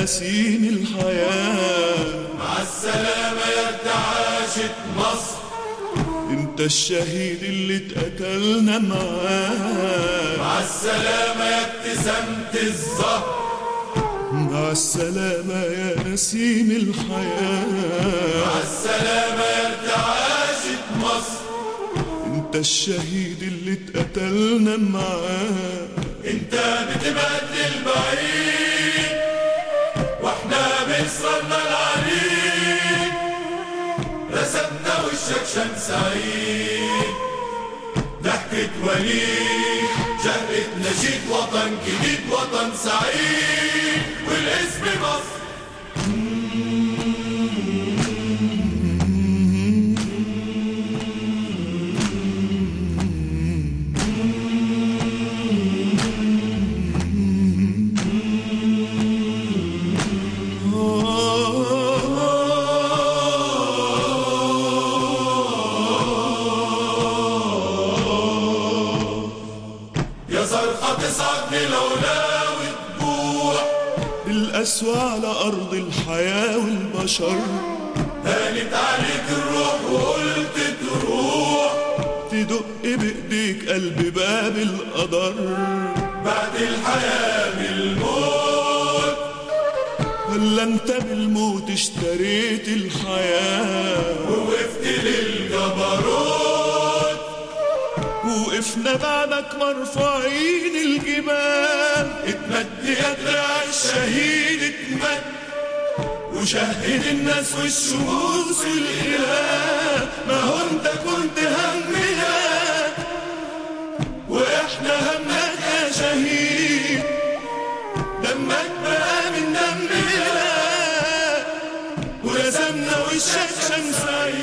نسيم الحياة مع السلامة يا ارتعاشت مصر انت الشهيد اللي اتقتلنا معاه مع السلامة يا ابتسامة الزهر مع السلامة يا نسيم الحياة مع السلامة يا ارتعاشت مصر انت الشهيد اللي اتقتلنا معاه انت بتبدل بعيد واحنا بإصرارنا العنيد رسمنا وشك شمس عيد ضحكة وليد شهقة نشيد وطن جديد وطن سعيد والاسم مصر يا صرخة تصعد للعلا وتبوح القسوة على أرض الحياة والبشر هانت عليك الروح وقلت تروح تدق بإيديك قلب باب القدر بعد الحياة بالموت ولا انت بالموت اشتريت الحياة ووقفت للجبروت وقفنا بعدك مرفوعين الجبال اتمد يا دراع الشهيد اتمد وشهد الناس والشموس والإله ما هو انت كنت همنا واحنا همك يا شهيد دمك بقى من دمنا ورسمنا وشك شمس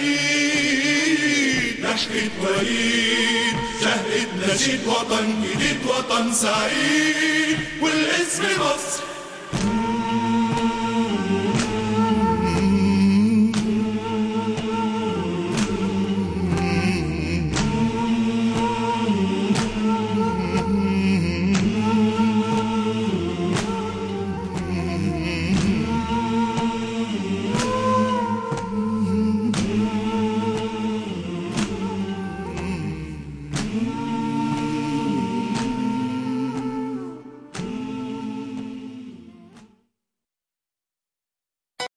عيد ضحكة وليد شهقة نشيد وطن جديد وطن سعيد والاسم مصر